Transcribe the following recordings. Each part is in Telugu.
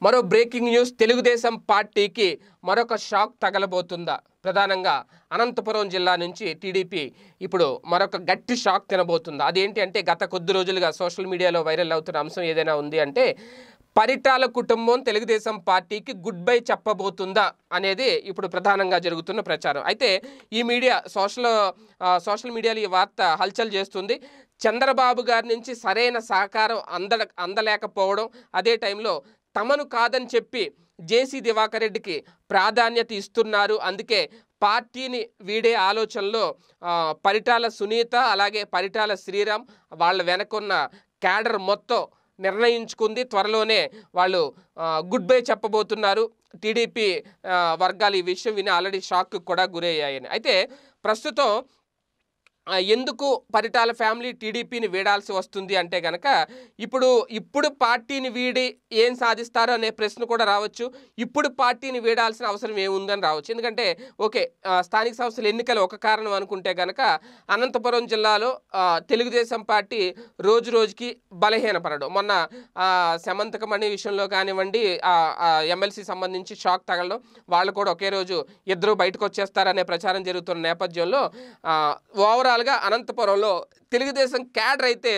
మరో బ్రేకింగ్ న్యూస్ తెలుగుదేశం పార్టీకి మరొక షాక్ తగలబోతుందా ప్రధానంగా అనంతపురం జిల్లా నుంచి టీడీపీ ఇప్పుడు మరొక గట్టి షాక్ తినబోతుందా అదేంటి అంటే గత కొద్ది రోజులుగా సోషల్ మీడియాలో వైరల్ అవుతున్న అంశం ఏదైనా ఉంది అంటే పరిటాల కుటుంబం తెలుగుదేశం పార్టీకి గుడ్ బై చెప్పబోతుందా అనేది ఇప్పుడు ప్రధానంగా జరుగుతున్న ప్రచారం అయితే ఈ మీడియా సోషల్ ఆ, సోషల్ మీడియాలో ఈ వార్త హల్చల్ చేస్తుంది చంద్రబాబు గారి నుంచి సరైన సహకారం అంద అందలేకపోవడం అదే టైంలో తమను కాదని చెప్పి జేసీ దివాకర్ రెడ్డికి ప్రాధాన్యత ఇస్తున్నారు అందుకే పార్టీని వీడే ఆలోచనలో ఆ, పరిటాల సునీత అలాగే పరిటాల శ్రీరామ్ వాళ్ళ వెనకున్న క్యాడర్ మొత్తం నిర్ణయించుకుంది త్వరలోనే వాళ్ళు ఆ, గుడ్ బై చెప్పబోతున్నారు టీడీపీ ఆ, వర్గాలు ఈ విషయం విని ఆల్రెడీ షాక్ కూడా గురయ్యాయని అయితే ప్రస్తుతం ఆ, ఎందుకు పరిటాల ఫ్యామిలీ టీడీపీని వీడాల్సి వస్తుంది అంటే కనుక ఇప్పుడు ఇప్పుడు పార్టీని వీడి ఏం సాధిస్తారు అనే ప్రశ్న కూడా రావచ్చు ఇప్పుడు పార్టీని వీడాల్సిన అవసరం ఏముందని రావచ్చు ఎందుకంటే ఓకే ఆ, స్థానిక సంస్థల ఎన్నికలు ఒక కారణం అనుకుంటే కనుక అనంతపురం జిల్లాలో ఆ, తెలుగుదేశం పార్టీ రోజు రోజుకి బలహీనపడడం మొన్న ఆ, శమంతకమణి విషయంలో కానివ్వండి ఎమ్మెల్సీ సంబంధించి షాక్ తగలడం వాళ్ళు కూడా ఒకే రోజు ఇద్దరు బయటకు వచ్చేస్తారనే ప్రచారం జరుగుతున్న నేపథ్యంలో ఆ, ఓవరాల్గా అనంతపురంలో తెలుగుదేశం క్యాడర్ అయితే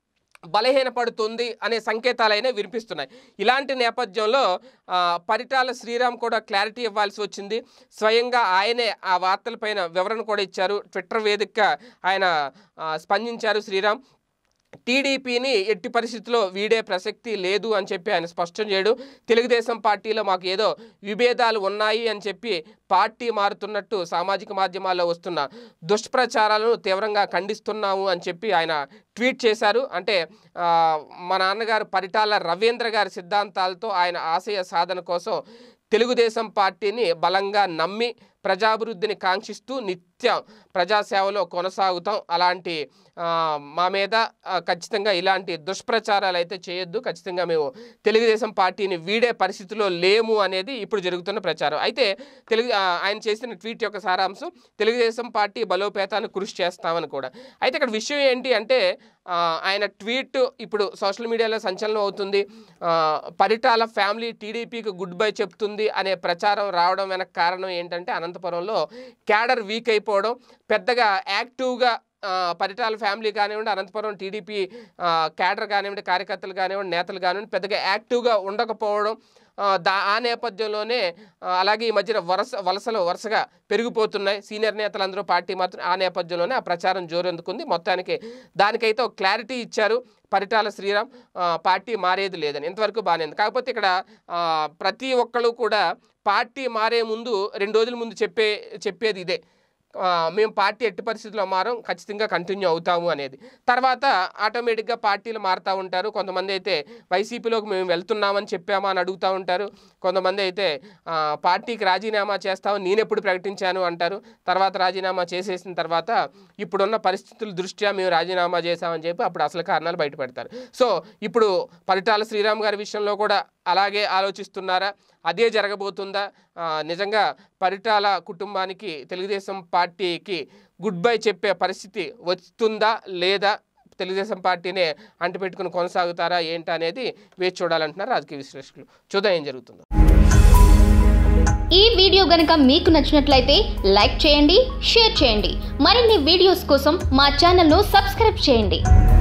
బలహీనపడుతుంది అనే సంకేతాలైనా వినిపిస్తున్నాయి ఇలాంటి నేపథ్యంలో ఆ, పరిటాల శ్రీరామ్ కూడా క్లారిటీ ఇవ్వాల్సి వచ్చింది స్వయంగా ఆయనే ఆ వార్తలపైన వివరణ కూడా ఇచ్చారు ట్విట్టర్ వేదికగా ఆయన ఆ, స్పందించారు శ్రీరామ్ టీడీపీని ఎట్టి పరిస్థితుల్లో వీడే ప్రసక్తి లేదు అని చెప్పి ఆయన స్పష్టం చేయడు తెలుగుదేశం పార్టీలో మాకు ఏదో విభేదాలు ఉన్నాయి అని చెప్పి పార్టీ మారుతున్నట్టు సామాజిక మాధ్యమాల్లో వస్తున్న దుష్ప్రచారాలను తీవ్రంగా ఖండిస్తున్నాము అని చెప్పి ఆయన ట్వీట్ చేశారు అంటే ఆ, మా నాన్నగారు పరిటాల రవీంద్ర గారి సిద్ధాంతాలతో ఆయన ఆశయ సాధన కోసం తెలుగుదేశం పార్టీని బలంగా నమ్మి ప్రజాభివృద్ధిని కాంక్షిస్తూ నిత్యం ప్రజాసేవలో కొనసాగుతాం అలాంటి ఆ, మా మీద ఆ, ఖచ్చితంగా ఇలాంటి దుష్ప్రచారాలు అయితే చేయొద్దు ఖచ్చితంగా మేము తెలుగుదేశం పార్టీని వీడే పరిస్థితిలో లేము అనేది ఇప్పుడు జరుగుతున్న ప్రచారం అయితే తెలుగు ఆ, ఆయన చేసిన ట్వీట్ యొక్క సారాంశం తెలుగుదేశం పార్టీ బలోపేతాన్ని కృషి చేస్తామని కూడా అయితే ఇక్కడ విషయం ఏంటి అంటే ఆ, ఆయన ట్వీట్ ఇప్పుడు సోషల్ మీడియాలో సంచలనం అవుతుంది ఆ, పరిటాల ఫ్యామిలీ టీడీపీకి గుడ్ బై చెప్తుంది అనే ప్రచారం రావడం వెనక కారణం ఏంటంటే అనంతపురంలో క్యాడర్ వీక్ అయిపోవడం పెద్దగా యాక్టివ్గా ఆ, పరిటాల ఫ్యామిలీ కానివ్వండి అనంతపురం టీడీపీ ఆ, క్యాడర్ కానివ్వండి కార్యకర్తలు కానివ్వండి నేతలు కానివ్వండి పెద్దగా యాక్టివ్గా ఉండకపోవడం ఆ, దా ఆ నేపథ్యంలోనే ఆ, అలాగే ఈ మధ్యన వరుస వలసలు వరుసగా పెరిగిపోతున్నాయి సీనియర్ నేతలందరూ పార్టీ మాత్రం ఆ నేపథ్యంలోనే ఆ ప్రచారం జోరెందుకుంది మొత్తానికి దానికైతే ఒక క్లారిటీ ఇచ్చారు పరిటాల శ్రీరామ్ ఆ, పార్టీ మారేది లేదని ఇంతవరకు బాగానే ఉంది కాకపోతే ఇక్కడ ఆ, ప్రతి ఒక్కళ్ళు కూడా పార్టీ మారే ముందు రెండు రోజుల ముందు చెప్పే చెప్పేది ఇదే ఆ, మేము పార్టీ ఎట్టి పరిస్థితుల్లో మారం ఖచ్చితంగా కంటిన్యూ అవుతాము అనేది తర్వాత ఆటోమేటిక్గా పార్టీలు మారుతూ ఉంటారు కొంతమంది అయితే వైసీపీలోకి మేము వెళ్తున్నామని చెప్పామా అని అడుగుతూ ఉంటారు కొంతమంది అయితే ఆ, పార్టీకి రాజీనామా చేస్తామని నేను ఎప్పుడు ప్రకటించాను అంటారు తర్వాత రాజీనామా చేసేసిన తర్వాత ఇప్పుడున్న పరిస్థితుల దృష్ట్యా మేము రాజీనామా చేశామని చెప్పి అప్పుడు అసలు కారణాలు బయటపెడతారు సో ఇప్పుడు పరిటాల శ్రీరామ్ గారి విషయంలో కూడా అలాగే ఆలోచిస్తున్నారా అదే జరగబోతుందా ఆ, నిజంగా పరిటాల కుటుంబానికి తెలుగుదేశం పార్టీకి గుడ్ బై చెప్పే పరిస్థితి వస్తుందా లేదా తెలుగుదేశం పార్టీనే అంటిపెట్టుకుని కొనసాగుతారా ఏంటి అనేది వేచి చూడాలంటున్నారు రాజకీయ విశ్లేషకులు చూద్దాం ఏం జరుగుతుందో ఈ వీడియో గనుక మీకు నచ్చినట్లయితే లైక్ చేయండి షేర్ చేయండి మరిన్ని వీడియోస్ కోసం మా ఛానల్ను సబ్స్క్రైబ్ చేయండి